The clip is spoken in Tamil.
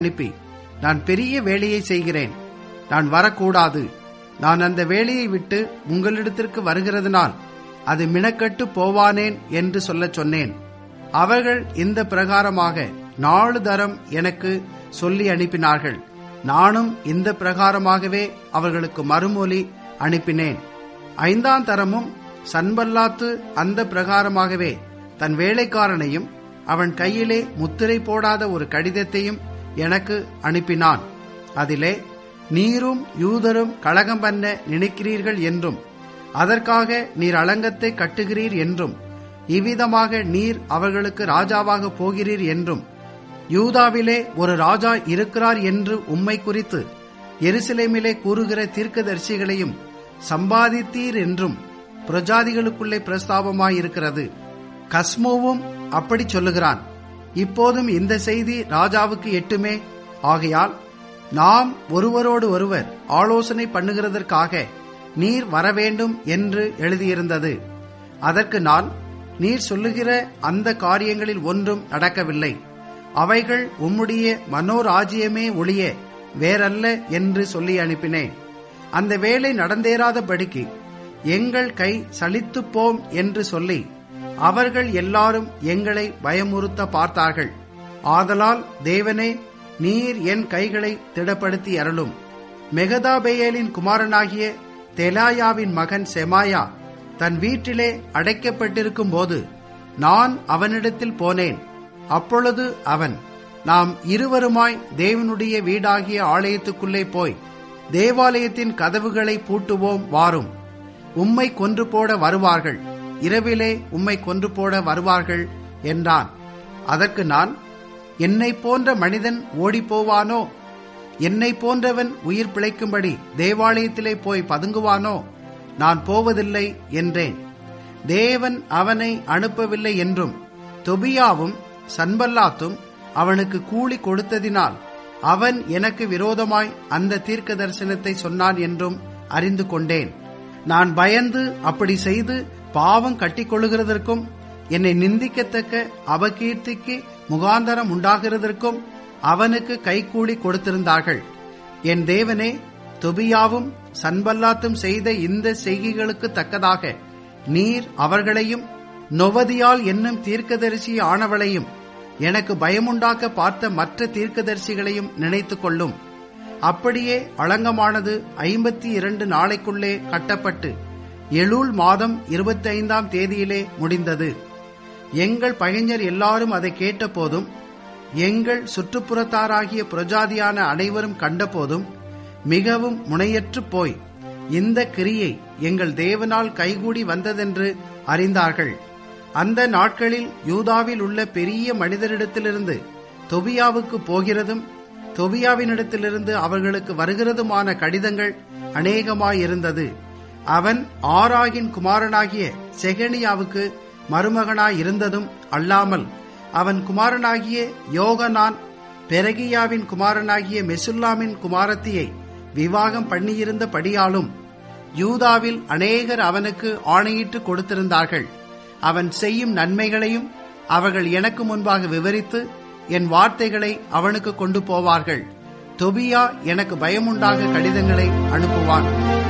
அனுப்பி நான் பெரிய வேலையை செய்கிறேன் நான் வரக்கூடாது நான் அந்த வேலையை விட்டு உங்களிடத்திற்கு வருகிறதுனால் அது மினக்கட்டு போவானேன் என்று சொல்லச் சொன்னேன் அவர்கள் இந்த பிரகாரமாக நாலு தரம் எனக்கு சொல்லி அனுப்பினார்கள் நானும் இந்த பிரகாரமாகவே அவர்களுக்கு மறுமொழி அனுப்பினேன் ஐந்தாம் தரமும் சன்பல்லாத்து அந்த பிரகாரமாகவே தன் வேலைக்காரனையும் அவன் கையிலே முத்திரை போடாத ஒரு கடிதத்தையும் எனக்கு அனுப்பினான் அதிலே நீரும் யூதரும் கலகம் பண்ண நினைக்கிறீர்கள் என்றும் அதற்காக நீர் அலங்கத்தை கட்டுகிறீர் என்றும் இவ்விதமாக நீர் அவர்களுக்கு ராஜாவாக போகிறீர் என்றும் யூதாவிலே ஒரு ராஜா இருக்கிறார் என்று உம்மை குறித்து எருசலேமிலே கூறுகிற தீர்க்கதரிசிகளையும் சம்பாதித்தீர் என்றும் பிரஜாதிகளுக்குள்ளே பிரஸ்தாபமாயிருக்கிறது கஸ்மோவும் அப்படி சொல்லுகிறான் இப்போதும் இந்த செய்தி ராஜாவுக்கு எட்டுமே ஆகையால் நாம் ஒருவரோடு ஒருவர் ஆலோசனை பண்ணுகிறதற்காக நீர் வரவேண்டும் என்று எழுதியிருந்தது அதற்கு நான் நீர் சொல்லுகிற அந்த காரியங்களில் ஒன்றும் நடக்கவில்லை அவைகள் உம்முடைய மனோராஜ்யமே ஒளிய வேறல்ல என்று சொல்லி அனுப்பினேன் அந்த வேலை நடந்தேறாதபடிக்கு எங்கள் கை சலித்துப் போம் என்று சொல்லி அவர்கள் எல்லாரும் எங்களை பயமுறுத்த பார்த்தார்கள் ஆதலால் தேவனே நீர் என் கைகளை திடப்படுத்தி அருளும் மெகதாபேயலின் குமாரனாகிய தெலாயாவின் மகன் செமாயா தன் வீட்டிலே அடைக்கப்பட்டிருக்கும் போது நான் அவனிடத்தில் போனேன் அப்பொழுது அவன் நாம் இருவருமாய் தேவனுடைய வீடாகிய ஆலயத்துக்குள்ளே போய் தேவாலயத்தின் கதவுகளை பூட்டுவோம் வாரும் உம்மை கொன்று போட வருவார்கள் இரவிலே உம்மை கொன்று போட வருவார்கள் என்றான் அதற்கு நான் என்னை போன்ற மனிதன் ஓடிப்போவானோ என்னை போன்றவன் உயிர் பிழைக்கும்படி தேவாலயத்திலே போய் பதுங்குவானோ நான் போவதில்லை என்றேன் தேவன் அவனை அனுப்பவில்லை என்றும் தொபியாவும் சன்பல்லாத்தும் அவனுக்கு கூலி கொடுத்ததினால் அவன் எனக்கு விரோதமாய் அந்த தீர்க்க தரிசனத்தை சொன்னான் என்றும் அறிந்து கொண்டேன் நான் பயந்து அப்படி செய்து பாவம் கட்டிக்கொள்ளுகிறதற்கும் என்னை நிந்திக்கத்தக்க அபகீர்த்திக்கு முகாந்தரம் உண்டாகிறதற்கும் அவனுக்கு கைக்கூலி கொடுத்திருந்தார்கள் என் தேவனே தொபியாவும் சன்பல்லாத்தும் செய்த இந்த செய்கைகளுக்கு தக்கதாக நீர் அவர்களையும் நொவதியால் என்னும் தீர்க்கதரிசி ஆனவளையும் எனக்கு பயமுண்டாக்க பார்த்த மற்ற தீர்க்கதரிசிகளையும் நினைத்து கொள்ளும் அப்படியே அலங்கமானது ஐம்பத்தி இரண்டு நாளைக்குள்ளே கட்டப்பட்டு எழூல் மாதம் இருபத்தி ஐந்தாம் தேதியிலே முடிந்தது எங்கள் பகைஞர் எல்லாரும் அதை கேட்டபோதும் எங்கள் சுற்றுப்புறத்தாராகிய புரஜாதியான அனைவரும் கண்டபோதும் மிகவும் முனையற்று போய் இந்த கிரியை எங்கள் தேவனால் கைகூடி வந்ததென்று அறிந்தார்கள் அந்த நாட்களில் யூதாவில் உள்ள பெரிய மனிதரிடத்திலிருந்து தொபியாவுக்கு போகிறதும் தொபியாவினிடத்திலிருந்து அவர்களுக்கு வருகிறதுமான கடிதங்கள் அநேகமாயிருந்தது அவன் ஆராகின் குமாரனாகிய செகனியாவுக்கு மருமகனாயிருந்ததும் அல்லாமல் அவன் குமாரனாகிய யோகனான் பெரகியாவின் குமாரனாகிய மெசுல்லாமின் குமாரத்தியை விவாகம் பண்ணியிருந்த படியாலும் யூதாவில் அநேகர் அவனுக்கு ஆணையிட்டு கொடுத்திருந்தார்கள் அவன் செய்யும் நன்மைகளையும் அவர்கள் எனக்கு முன்பாக விவரித்து என் வார்த்தைகளை அவனுக்கு கொண்டு போவார்கள் தொபியா எனக்கு பயமுண்டாக கடிதங்களை அனுப்புவான்